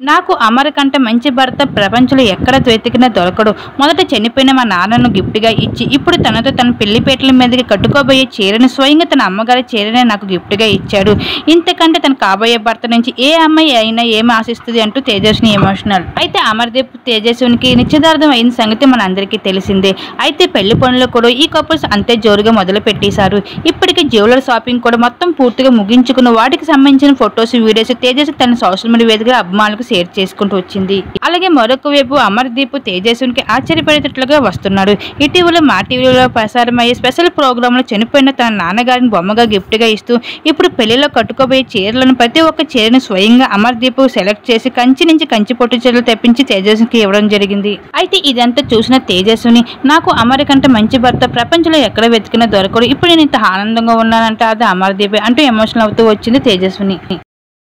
నాకు అమర్ కంటే మంచి భర్త ప్రపంచంలో ఎక్కడ వెతికినా దొరకడు మొదట చనిపోయిన మా నాన్నను గిఫ్ట్గా ఇచ్చి ఇప్పుడు తనతో తన పెళ్లిపేటల మీదకి కట్టుకోబోయే చీరను స్వయంగా తన అమ్మగారి చీరనే నాకు గిఫ్ట్గా ఇచ్చాడు ఇంతకంటే తన కాబోయే భర్త నుంచి ఏ అమ్మాయి అయినా ఏం ఆశిస్తుంది అంటూ తేజస్విని ఎమోషనల్ అయితే అమర్దీప్ తేజస్వినికి నిశ్చితార్థం అయిన సంగతి మన అందరికీ తెలిసిందే అయితే పెళ్లి పనులు కూడా ఈ కపుల్స్ అంతే జోరుగా మొదలు పెట్టేశారు ఇప్పటికే జ్యువెలర్ షాపింగ్ కూడా మొత్తం పూర్తిగా ముగించుకున్న వాటికి సంబంధించిన ఫొటోస్ వీడియోస్ తేజస్వి తన సోషల్ మీడియా వేదికగా అభిమానులకు షేర్ చేసుకుంటూ వచ్చింది అలాగే మరొక వైపు అమర్దీప్ తేజస్వినికి ఆశ్చర్యపడేటట్లుగా వస్తున్నాడు ఇటీవల మా టీవీలో ప్రసారమయ్యే స్పెషల్ ప్రోగ్రామ్ లో చనిపోయిన తన నాన్నగారిని బొమ్మగా గిఫ్ట్ గా ఇస్తూ ఇప్పుడు పెళ్లిలో కట్టుకోబోయే చీరలను ప్రతి ఒక్క చీరను స్వయంగా అమర్దీప్ సెలెక్ట్ చేసి కంచి నుంచి కంచి పొట్టు చీరలు తెప్పించి తేజస్వికి ఇవ్వడం జరిగింది అయితే ఇదంతా చూసిన తేజస్విని నాకు అమర్ కంటే మంచి భర్త ప్రపంచంలో ఎక్కడ వెతికినా దొరకడు ఇప్పుడు నేను ఇంత ఆనందంగా ఉన్నానంటే అది అమర్దీపే అంటూ ఎమోషనల్ అవుతూ వచ్చింది తేజస్విని